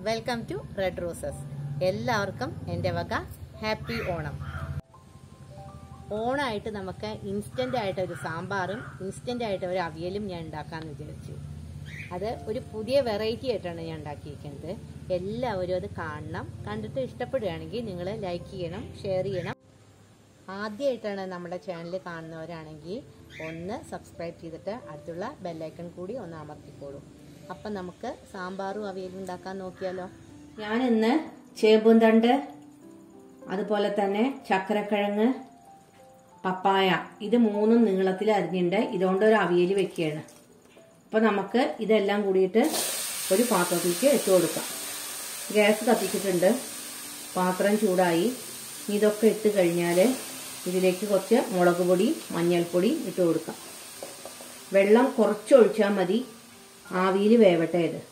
welcome to red roses എല്ലാവർക്കും എൻ്റെ വക ഹാപ്പി ഓണം ഓണമായിട്ട് നമുക്ക് ഇൻസ്റ്റൻ്റ് ആയിട്ട് ഒരു സാമ്പാറും ഇൻസ്റ്റൻ്റ് ആയിട്ട് ഒരു അവിയലും ഞാൻ ഉണ്ടാക്കാമെന്ന് വിചാരിച്ചു അത് ഒരു പുതിയ വെറൈറ്റി ആയിട്ടാണ് ഞാൻ ഉണ്ടാക്കിയിരിക്കുന്നത് എല്ലാവരും അത് കാണണം കണ്ടിട്ട് ഇഷ്ടപ്പെടുകയാണെങ്കിൽ നിങ്ങൾ ലൈക്ക് ചെയ്യണം ഷെയർ ചെയ്യണം ആദ്യമായിട്ടാണ് നമ്മുടെ ചാനൽ കാണുന്നവരാണെങ്കിൽ ഒന്ന് സബ്സ്ക്രൈബ് ചെയ്തിട്ട് അടുത്തുള്ള ബെല്ലൈക്കൺ കൂടി ഒന്ന് അമർത്തിക്കോളൂ അപ്പം നമുക്ക് സാമ്പാറും അവിയലും ഉണ്ടാക്കാൻ നോക്കിയാലോ ഞാൻ ഇന്ന് ചേമ്പുന്തണ്ട് അതുപോലെ തന്നെ ചക്കരക്കിഴങ്ങ് പപ്പായ ഇത് മൂന്നും നീളത്തിൽ അരിഞ്ഞിട്ടുണ്ട് ഇതുകൊണ്ട് ഒരു അവിയൽ വെക്കുകയാണ് അപ്പോൾ നമുക്ക് ഇതെല്ലാം കൂടിയിട്ട് ഒരു പാത്രത്തിലേക്ക് ഇട്ട് കൊടുക്കാം ഗ്യാസ് കത്തിച്ചിട്ടുണ്ട് പാത്രം ചൂടായി ഇതൊക്കെ ഇട്ട് കഴിഞ്ഞാൽ ഇതിലേക്ക് കുറച്ച് മുളക് പൊടി മഞ്ഞൾപ്പൊടി ഇട്ട് കൊടുക്കാം വെള്ളം കുറച്ച് ഒഴിച്ചാൽ മതി ആവിയിൽ വേവട്ടെ ഇത്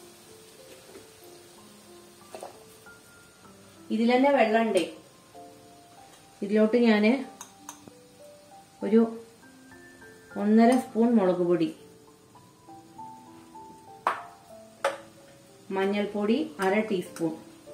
ഇതിൽ തന്നെ വെള്ളമുണ്ടേ ഇതിലോട്ട് ഞാൻ ഒരു ഒന്നര സ്പൂൺ മുളക് പൊടി മഞ്ഞൾപ്പൊടി അര ടീസ്പൂൺ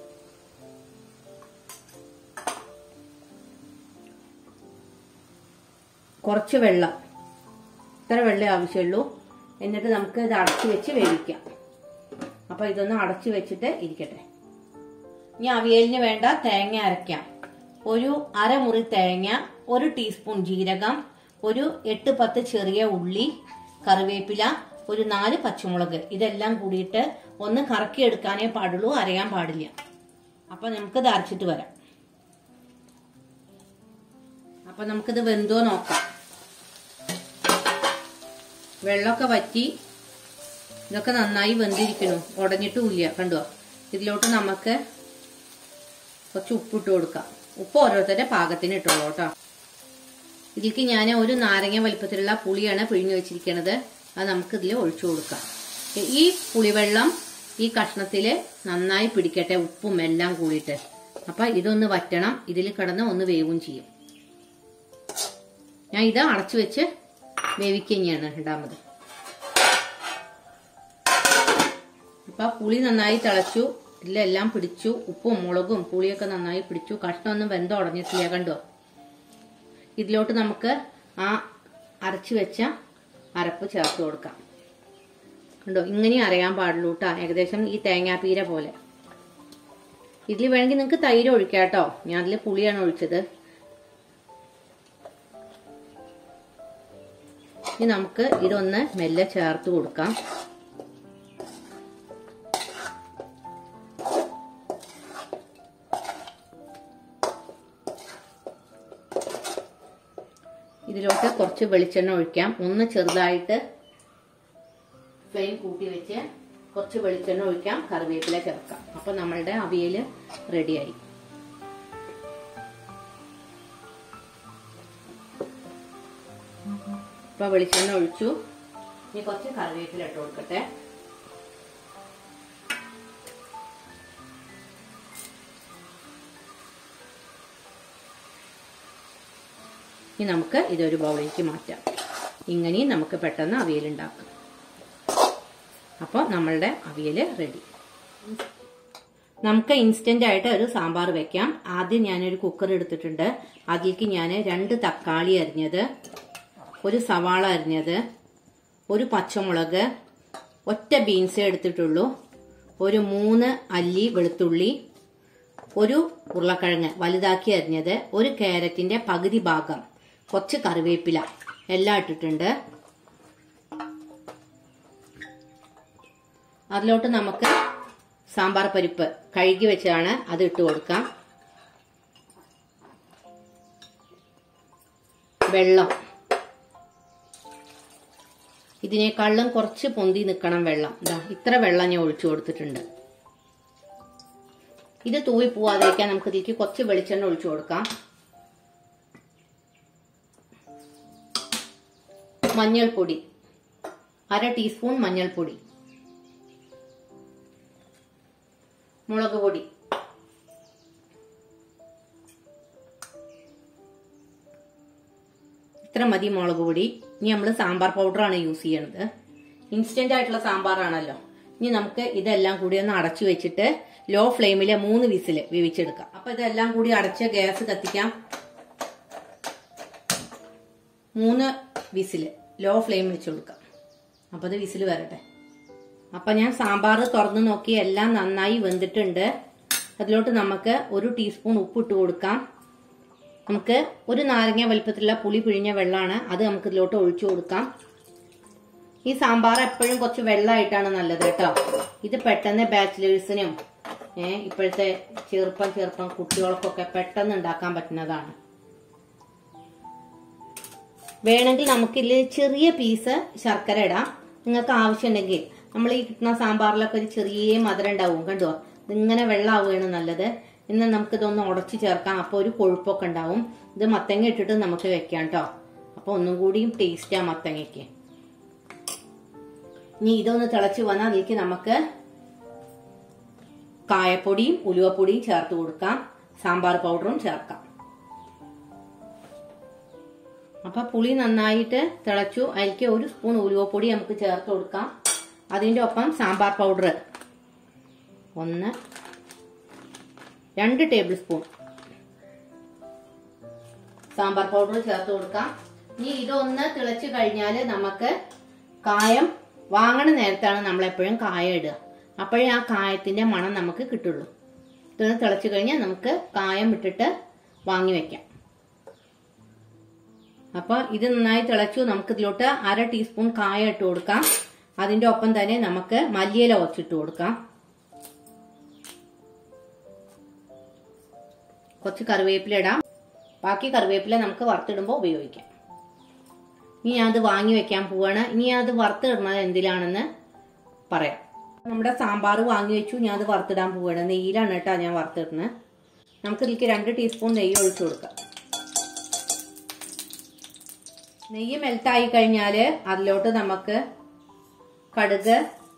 കുറച്ച് വെള്ളം ഇത്ര വെള്ളം ആവശ്യമുള്ളൂ എന്നിട്ട് നമുക്ക് ഇത് അടച്ചു വെച്ച് വേവിക്കാം അപ്പൊ ഇതൊന്ന് അടച്ചു വെച്ചിട്ട് ഇരിക്കട്ടെ ഇനി അവിയലിന് വേണ്ട തേങ്ങ അരയ്ക്കാം ഒരു അരമുറി തേങ്ങ ഒരു ടീസ്പൂൺ ജീരകം ഒരു എട്ട് പത്ത് ചെറിയ ഉള്ളി കറിവേപ്പില ഒരു നാല് പച്ചമുളക് ഇതെല്ലാം കൂടിയിട്ട് ഒന്ന് കറക്കി എടുക്കാനേ പാടുള്ളൂ അരയാൻ പാടില്ല അപ്പൊ നമുക്കിത് അരച്ചിട്ട് വരാം അപ്പൊ നമുക്കിത് വെന്തോ നോക്കാം വെള്ളമൊക്കെ വറ്റി ഇതൊക്കെ നന്നായി വെന്തിരിക്കണു ഉടഞ്ഞിട്ടുമില്ല കണ്ടോ ഇതിലോട്ട് നമുക്ക് കുറച്ച് ഉപ്പിട്ട് കൊടുക്കാം ഉപ്പ് ഓരോരുത്തരുടെ പാകത്തിന് ഇട്ടോളൂ കേട്ടോ ഇതിലേക്ക് ഞാൻ ഒരു നാരങ്ങ വലിപ്പത്തിലുള്ള പുളിയാണ് പിഴിഞ്ഞു വെച്ചിരിക്കുന്നത് അത് നമുക്ക് ഇതിൽ ഒഴിച്ചു കൊടുക്കാം ഈ പുളിവെള്ളം ഈ കഷ്ണത്തിൽ നന്നായി പിടിക്കട്ടെ ഉപ്പും എല്ലാം കൂടിയിട്ട് അപ്പൊ ഇതൊന്ന് വറ്റണം ഇതിൽ കിടന്ന് ഒന്ന് വേവും ചെയ്യും ഞാൻ ഇത് അടച്ചു വെച്ച് വേവിക്കുകയാണ് രണ്ടാമത് ഇപ്പൊ പുളി നന്നായി തിളച്ചു ഇതിലെല്ലാം പിടിച്ചു ഉപ്പും മുളകും പുളിയൊക്കെ നന്നായി പിടിച്ചു കഷ്ണമൊന്നും വെന്തം ഉടഞ്ഞിട്ടില്ല കണ്ടോ ഇതിലോട്ട് നമുക്ക് ആ അരച്ചു വെച്ച അരപ്പ് ചേർത്ത് കൊടുക്കാം കണ്ടോ ഇങ്ങനെ അറിയാൻ പാടുള്ളൂ കേട്ടോ ഏകദേശം ഈ തേങ്ങാപ്പീര പോലെ ഇതിൽ വേണമെങ്കിൽ നിങ്ങൾക്ക് തൈര് ഒഴിക്കാം കേട്ടോ ഞാൻ അതിൽ പുളിയാണ് ഒഴിച്ചത് ഇനി നമുക്ക് ഇതൊന്ന് മെല്ലെ ചേർത്ത് കൊടുക്കാം ഇതിലോട്ട് കുറച്ച് വെളിച്ചെണ്ണ ഒഴിക്കാം ഒന്ന് ചെറുതായിട്ട് ഫ്ലെയിം കൂട്ടി വെച്ച് കുറച്ച് വെളിച്ചെണ്ണ ഒഴിക്കാം കറിവേപ്പില ചേർക്കാം അപ്പൊ നമ്മളുടെ അവിയൽ റെഡിയായി ഇപ്പൊ വെളിച്ചെണ്ണ ഒഴിച്ചു ഇനി കുറച്ച് കറിവേപ്പില ഇട്ട് കൊടുക്കട്ടെ ഇനി നമുക്ക് ഇതൊരു ബൗളിലേക്ക് മാറ്റാം ഇങ്ങനെയും നമുക്ക് പെട്ടെന്ന് അവിയൽ ഉണ്ടാക്കാം അപ്പോൾ നമ്മളുടെ അവിയൽ റെഡി നമുക്ക് ഇൻസ്റ്റന്റ് ആയിട്ട് ഒരു സാമ്പാർ വെക്കാം ആദ്യം ഞാനൊരു കുക്കർ എടുത്തിട്ടുണ്ട് അതിലേക്ക് ഞാൻ രണ്ട് തക്കാളി അരിഞ്ഞത് ഒരു സവാള അരിഞ്ഞത് ഒരു പച്ചമുളക് ഒറ്റ ബീൻസ് എടുത്തിട്ടുള്ളൂ ഒരു മൂന്ന് അല്ലി വെളുത്തുള്ളി ഒരു ഉരുളക്കിഴങ്ങ് വലുതാക്കി അരിഞ്ഞത് ഒരു ക്യാരറ്റിന്റെ പകുതി ഭാഗം കുറച്ച് കറിവേപ്പില എല്ലാം ഇട്ടിട്ടുണ്ട് അതിലോട്ട് നമുക്ക് സാമ്പാർ പരിപ്പ് കഴുകി വെച്ചാണ് അത് ഇട്ട് കൊടുക്കാം വെള്ളം ഇതിനേക്കാളും കുറച്ച് പൊന്തി നിൽക്കണം വെള്ളം ഇതാ ഇത്ര വെള്ളം ഞാൻ ഒഴിച്ചു കൊടുത്തിട്ടുണ്ട് ഇത് തൂവി പോവാതിരിക്കാൻ നമുക്ക് ഇതിലേക്ക് കുറച്ച് വെളിച്ചെണ്ണ ഒഴിച്ചു കൊടുക്കാം മഞ്ഞൾപ്പൊടി അര ടീസ്പൂൺ മഞ്ഞൾപ്പൊടി മുളക് പൊടി ഇത്ര മതി മുളക് പൊടി ഇനി നമ്മൾ സാമ്പാർ പൗഡറാണ് യൂസ് ചെയ്യണത് ഇൻസ്റ്റന്റ് ആയിട്ടുള്ള സാമ്പാറാണല്ലോ ഇനി നമുക്ക് ഇതെല്ലാം കൂടി ഒന്ന് അടച്ചു വെച്ചിട്ട് ലോ ഫ്ലെയിമിലെ മൂന്ന് വിസിൽ വേവിച്ചെടുക്കാം അപ്പൊ ഇതെല്ലാം കൂടി അടച്ച് ഗ്യാസ് കത്തിക്കാം മൂന്ന് വിസിൽ ലോ ഫ്ലെയിം വെച്ച് കൊടുക്കാം അപ്പൊ അത് വിസിൽ വരട്ടെ അപ്പൊ ഞാൻ സാമ്പാർ തുറന്നു നോക്കി എല്ലാം നന്നായി വെന്തിട്ടുണ്ട് അതിലോട്ട് നമുക്ക് ഒരു ടീസ്പൂൺ ഉപ്പിട്ട് കൊടുക്കാം നമുക്ക് ഒരു നാരങ്ങ വലുപ്പത്തിലുള്ള പുളി പിഴിഞ്ഞ വെള്ളമാണ് അത് നമുക്ക് ഇതിലോട്ട് ഒഴിച്ചു കൊടുക്കാം ഈ സാമ്പാർ എപ്പോഴും കുറച്ച് വെള്ളമായിട്ടാണ് നല്ലത് കേട്ടോ ഇത് പെട്ടെന്ന് ബാച്ചിലേഴ്സിനും ഏഹ് ഇപ്പോഴത്തെ ചെറുപ്പം ചെറുപ്പം കുട്ടികൾക്കൊക്കെ പെട്ടെന്ന് ഉണ്ടാക്കാൻ പറ്റുന്നതാണ് വേണമെങ്കിൽ നമുക്കിതിൽ ചെറിയ പീസ് ശർക്കര ഇടാം നിങ്ങൾക്ക് ആവശ്യമുണ്ടെങ്കിൽ നമ്മൾ ഈ കിട്ടുന്ന സാമ്പാറിലൊക്കെ ഒരു ചെറിയ മധുരം ഉണ്ടാവും കണ്ടോ ഇതിങ്ങനെ വെള്ളമാവുകയാണ് നല്ലത് ഇന്ന് നമുക്കിതൊന്ന് ഉടച്ചു ചേർക്കാം അപ്പോൾ ഒരു കൊഴുപ്പൊക്കെ ഉണ്ടാവും ഇത് മത്തങ്ങ ഇട്ടിട്ട് നമുക്ക് വെക്കാം കേട്ടോ അപ്പോൾ ഒന്നും കൂടിയും ടേസ്റ്റാ മത്തങ്ങയ്ക്ക് ഇനി ഇതൊന്ന് തിളച്ച് വന്നാൽ അതിലേക്ക് നമുക്ക് കായപ്പൊടിയും ഉലുവപ്പൊടിയും ചേർത്ത് കൊടുക്കാം സാമ്പാർ പൗഡറും ചേർക്കാം അപ്പൊ പുളി നന്നായിട്ട് തിളച്ചു അതിലേക്ക് ഒരു സ്പൂൺ ഉലുവപ്പൊടി നമുക്ക് ചേർത്ത് കൊടുക്കാം അതിൻ്റെ ഒപ്പം സാമ്പാർ പൗഡർ ഒന്ന് രണ്ട് ടേബിൾ സ്പൂൺ സാമ്പാർ പൗഡർ ചേർത്ത് കൊടുക്കാം ഇനി ഇതൊന്ന് തിളച്ചു കഴിഞ്ഞാൽ നമുക്ക് കായം വാങ്ങണ നേരത്താണ് നമ്മൾ എപ്പോഴും കായം ഇടുക അപ്പോഴേ ആ കായത്തിന്റെ മണം നമുക്ക് കിട്ടുള്ളൂ ഇതൊന്ന് തിളച്ചു കഴിഞ്ഞാൽ നമുക്ക് കായം ഇട്ടിട്ട് വാങ്ങി വെക്കാം അപ്പൊ ഇത് നന്നായി തിളച്ചു നമുക്ക് ഇതിലോട്ട് അര ടീസ്പൂൺ കായ ഇട്ട് കൊടുക്കാം അതിന്റെ ഒപ്പം തന്നെ നമുക്ക് മല്ലിയില കുറച്ചിട്ട് കൊടുക്കാം കുറച്ച് കറിവേപ്പില ഇടാം ബാക്കി കറിവേപ്പില നമുക്ക് വറുത്തിടുമ്പോൾ ഉപയോഗിക്കാം ഇനി ഞാൻ അത് വാങ്ങി വെക്കാൻ പോവാണ് ഇനി ഞാൻ അത് വറുത്തിടുന്നത് എന്തിലാണെന്ന് പറയാം നമ്മുടെ സാമ്പാർ വാങ്ങി വെച്ചു ഞാൻ അത് വറുത്തിടാൻ പോവാണ് നെയ്യിലാണ് കേട്ടോ ഞാൻ വറുത്തിടുന്നത് നമുക്ക് ഇതിലേക്ക് രണ്ട് ടീസ്പൂൺ നെയ്യ് ഒഴിച്ചു കൊടുക്കാം നെയ്യ് മെൽട്ടായി കഴിഞ്ഞാൽ അതിലോട്ട് നമുക്ക് കടുക്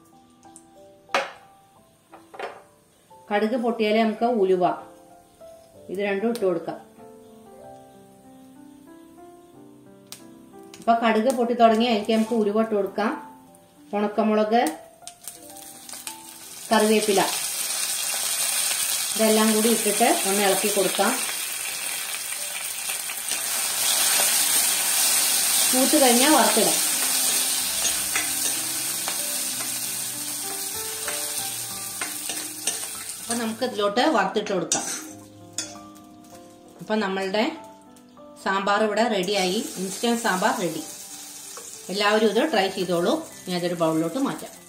കടുക് പൊട്ടിയാൽ നമുക്ക് ഉലുവ ഇത് രണ്ടും ഇട്ട് കൊടുക്കാം അപ്പൊ കടുക് പൊട്ടി തുടങ്ങി അതിലേക്ക് നമുക്ക് ഉരുവ ഇട്ട് കൊടുക്കാം ഉണക്കമുളക് കറിവേപ്പില ഇതെല്ലാം കൂടി ഇട്ടിട്ട് ഒന്ന് ഇളക്കി കൊടുക്കാം മൂത്ത് കഴിഞ്ഞാൽ വറുത്തിടാം അപ്പൊ നമുക്ക് ഇതിലോട്ട് വറുത്തിട്ട് കൊടുക്കാം അപ്പൊ നമ്മളുടെ സാമ്പാർ ഇവിടെ റെഡിയായി ഇൻസ്റ്റന്റ് സാമ്പാർ റെഡി എല്ലാവരും ഇത് ട്രൈ ചെയ്തോളൂ ഞാൻ ഇതൊരു ബൗളിലോട്ട് മാറ്റാം